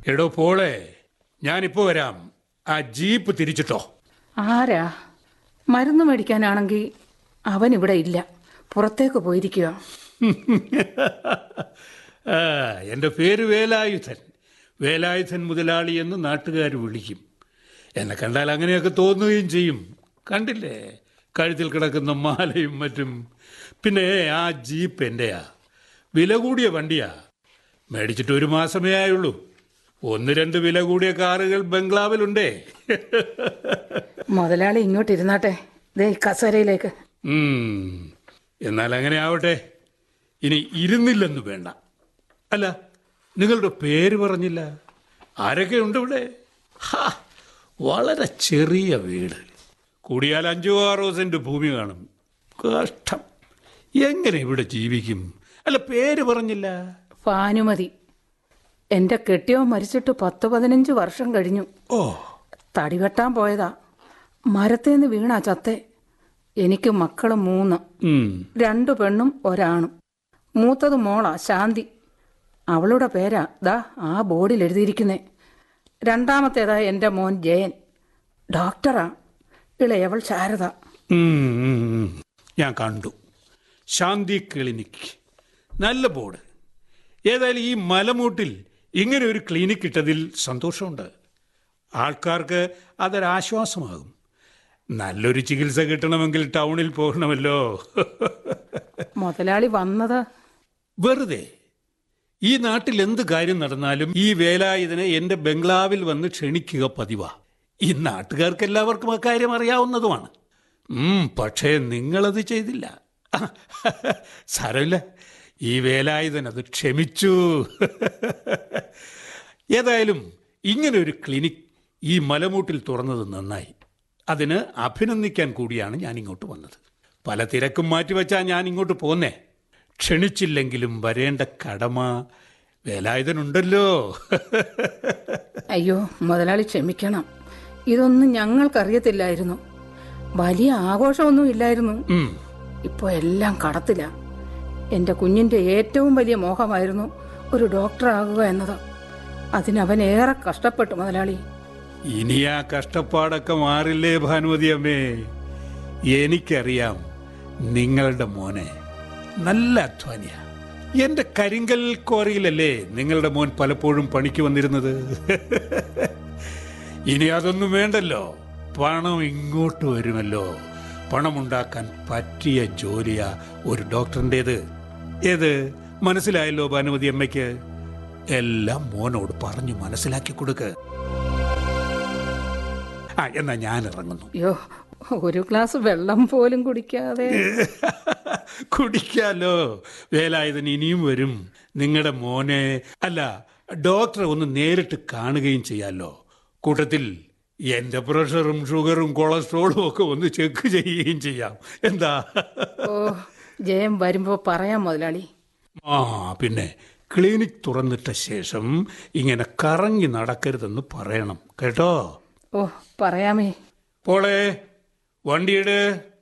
എടോ പോളെ ഞാനിപ്പോ വരാം ആ ജീപ്പ് തിരിച്ചിട്ടോ ആരാ മരുന്ന് മേടിക്കാനാണെങ്കിൽ അവൻ ഇവിടെ ഇല്ല പുറത്തേക്ക് പോയിരിക്കുക ആ, എൻ്റെ പേര് വേലായുധൻ വേലായുധൻ മുതലാളി എന്ന് നാട്ടുകാർ വിളിക്കും എന്നെ കണ്ടാൽ അങ്ങനെയൊക്കെ തോന്നുകയും ചെയ്യും കണ്ടില്ലേ കഴുത്തിൽ കിടക്കുന്ന മാലയും മറ്റും പിന്നെ ആ ജീപ്പ് എൻ്റെയാ വില കൂടിയ വണ്ടിയാ മേടിച്ചിട്ട് ഒരു മാസമേ ആയുള്ളൂ ഒന്ന് രണ്ട് വില കൂടിയ കാറുകൾ ബംഗ്ലാവിലുണ്ടേ മുതലാളി ഇങ്ങോട്ട് ഇരുന്നാട്ടെ ദേ ഈ കസേരയിലേക്ക് ഉം. എന്നാൽ അങ്ങനെ ആവട്ടെ ഇനി ഇരുന്നില്ലെന്ന് വേണ്ട അല്ല നിങ്ങളുടെ പേര് പറഞ്ഞില്ല ആരൊക്കെ ഉണ്ട് ഇവിടെ ഹാ, വളരെ ചെറിയ വീട് കൂടിയാൽ അഞ്ചോ ആറോ സെന്റ് ഭൂമി കാണും കഷ്ടം എങ്ങനെ ഇവിടെ ജീവിക്കും അല്ല പേര് പറഞ്ഞില്ല ഭാനുമതി എൻ്റെ കെട്ടിയോ മരിച്ചിട്ട് പത്ത് പതിനഞ്ച് വർഷം കഴിഞ്ഞു ഓ തടി വെട്ടാൻ പോയതാ മരത്തേന്ന് വീണാ ചത്തെ എനിക്ക് മക്കള് മൂന്ന് ഉം. രണ്ടു പെണ്ണും ഒരാണും മൂത്തത് മോളാ ശാന്തി അവളുടെ പേരാ ദാ ആ ബോർഡിൽ എഴുതിയിരിക്കുന്നേ രണ്ടാമത്തേതാ എൻ്റെ മോൻ ജയൻ ഡോക്ടറാ ഇളയവൾ ശാരദ ഉം, ഉം, ഉം. ഞാൻ കണ്ടു ശാന്തി ക്ലിനിക് നല്ല ബോർഡ് ഏതായാലും ഈ മലമൂട്ടിൽ ഇങ്ങനെ ഒരു ക്ലിനിക്ക് ഇട്ടതിൽ സന്തോഷമുണ്ട് ആൾക്കാർക്ക് അതൊരാശ്വാസമാകും നല്ലൊരു ചികിത്സ കിട്ടണമെങ്കിൽ ടൗണിൽ പോകണമല്ലോ മുതലാളി വന്നത് വെറുതെ ഈ നാട്ടിൽ എന്ത് കാര്യം നടന്നാലും ഈ വേലായുധനെ എന്റെ ബംഗ്ലാവിൽ വന്ന് ക്ഷണിക്കുക പതിവാ ഈ നാട്ടുകാർക്ക് എല്ലാവർക്കും അക്കാര്യം അറിയാവുന്നതുമാണ് ഉം, പക്ഷേ നിങ്ങളത് ചെയ്തില്ല സാരമില്ല ഈ വേലായുധൻ അത് ക്ഷമിച്ചു ഏതായാലും ഇങ്ങനെ ഒരു ക്ലിനിക് ഈ മലമൂട്ടിൽ തുറന്നത് നന്നായി അതിന് അഭിനന്ദിക്കാൻ കൂടിയാണ് ഞാൻ ഇങ്ങോട്ട് വന്നത് പല തിരക്കും മാറ്റിവെച്ചാൽ ഞാൻ ഇങ്ങോട്ട് പോന്നേ ക്ഷണിച്ചില്ലെങ്കിലും വരേണ്ട കടമ വേലായുധനുണ്ടല്ലോ അയ്യോ മുതലാളി ക്ഷമിക്കണം ഇതൊന്നും ഞങ്ങൾക്കറിയത്തില്ലായിരുന്നു വലിയ ആഘോഷമൊന്നും ഇല്ലായിരുന്നു ഉം, ഇപ്പോൾ എല്ലാം കടത്തില്ല എൻ്റെ കുഞ്ഞിൻ്റെ ഏറ്റവും വലിയ മോഹമായിരുന്നു ഒരു ഡോക്ടറാകുക എന്നത് അതിനവൻ ഏറെ കഷ്ടപ്പെട്ടു മുതലാളി ഇനി ആ കഷ്ടപ്പാടൊക്കെ മാറില്ലേ ഭാനുമതി അമ്മേ എനിക്കറിയാം നിങ്ങളുടെ മോനെ നല്ല അധ്വാനിയ എന്റെ കരിങ്കൽ കോറിയിലല്ലേ നിങ്ങളുടെ മോൻ പലപ്പോഴും പണിക്ക് വന്നിരുന്നത് ഇനി അതൊന്നും വേണ്ടല്ലോ പണം ഇങ്ങോട്ട് വരുമല്ലോ പണമുണ്ടാക്കാൻ പറ്റിയ ജോലിയാ ഒരു ഡോക്ടറിൻ്റെത് ഏത് മനസ്സിലായല്ലോ ഭാനുമതി അമ്മയ്ക്ക് എല്ലാം മോനോട് പറഞ്ഞു മനസ്സിലാക്കി കൊടുക്ക് ആ എന്നാ ഞാൻ ഇറങ്ങുന്നു അയ്യോ ഒരു ഗ്ലാസ് വെള്ളം പോലും കുടിക്കാതെ കുടിക്കാലോ വേലായുധൻ ഇനിയും വരും നിങ്ങളുടെ മോനെ അല്ല ഡോക്ടറെ ഒന്ന് നേരിട്ട് കാണുകയും ചെയ്യാലോ കൂട്ടത്തിൽ എന്റെ പ്രഷറും ഷുഗറും കൊളസ്ട്രോളും ഒക്കെ ഒന്ന് ചെക്ക് ചെയ്യുകയും ചെയ്യാം എന്താ ഓ ജയം വരുമ്പോൾ പറയാം മുതലാളി ആ പിന്നെ ക്ലിനിക് തുറന്നിട്ട ശേഷം ഇങ്ങനെ കറങ്ങി നടക്കരുതെന്ന് പറയണം കേട്ടോ ഓ പറയാമേ പോളെ വണ്ടിയുടെ